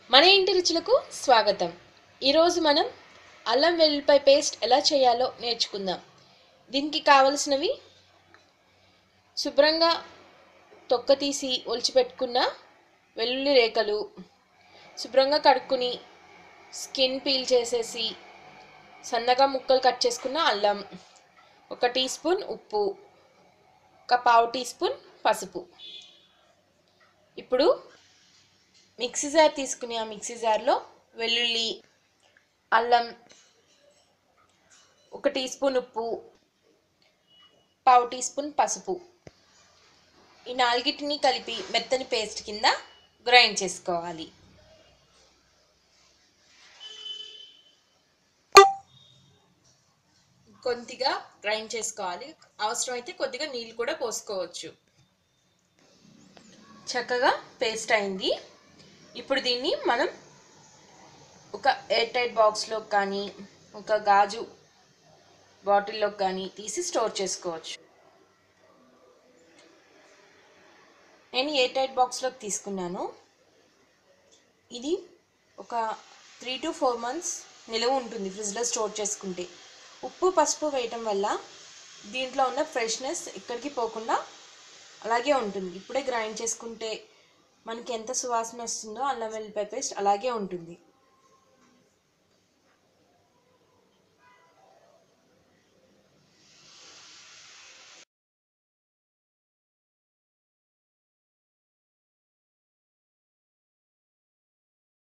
మన ఇంటి రుచులకు స్వాగతం ఈరోజు మనం అల్లం వెల్లుల్లిపాయ పేస్ట్ ఎలా చేయాలో నేర్చుకుందాం దీనికి కావలసినవి శుభ్రంగా తొక్క తీసి ఒలిచిపెట్టుకున్న వెల్లుల్లి రేఖలు శుభ్రంగా కడుక్కుని స్కిన్ పీల్ చేసేసి సన్నగా ముక్కలు కట్ చేసుకున్న అల్లం ఒక టీ స్పూన్ ఉప్పు ఒక పావు టీ స్పూన్ పసుపు ఇప్పుడు మిక్సీ జార్ తీసుకుని ఆ మిక్సీ జార్లో వెల్లుల్లి అల్లం ఒక టీ స్పూన్ ఉప్పు పావు టీ స్పూన్ పసుపు ఈ నాలుగిటిని కలిపి మెత్తని పేస్ట్ కింద గ్రైండ్ చేసుకోవాలి కొద్దిగా గ్రైండ్ చేసుకోవాలి అవసరమైతే కొద్దిగా నీళ్ళు కూడా పోసుకోవచ్చు చక్కగా పేస్ట్ అయింది ఇప్పుడు దీన్ని మనం ఒక ఎయిర్ టైట్ బాక్స్లో కానీ ఒక గాజు బాటిల్లో కానీ తీసి స్టోర్ చేసుకోవచ్చు నేను ఎయిర్ టైట్ బాక్స్లోకి తీసుకున్నాను ఇది ఒక త్రీ టు ఫోర్ మంత్స్ నిలువ ఉంటుంది ఫ్రిడ్జ్లో స్టోర్ చేసుకుంటే ఉప్పు పసుపు వేయటం వల్ల దీంట్లో ఉన్న ఫ్రెష్నెస్ ఎక్కడికి పోకుండా అలాగే ఉంటుంది ఇప్పుడే గ్రైండ్ చేసుకుంటే మనకి ఎంత సువాసన వస్తుందో అల్లం వెల్లిపాయ పేస్ట్ అలాగే ఉంటుంది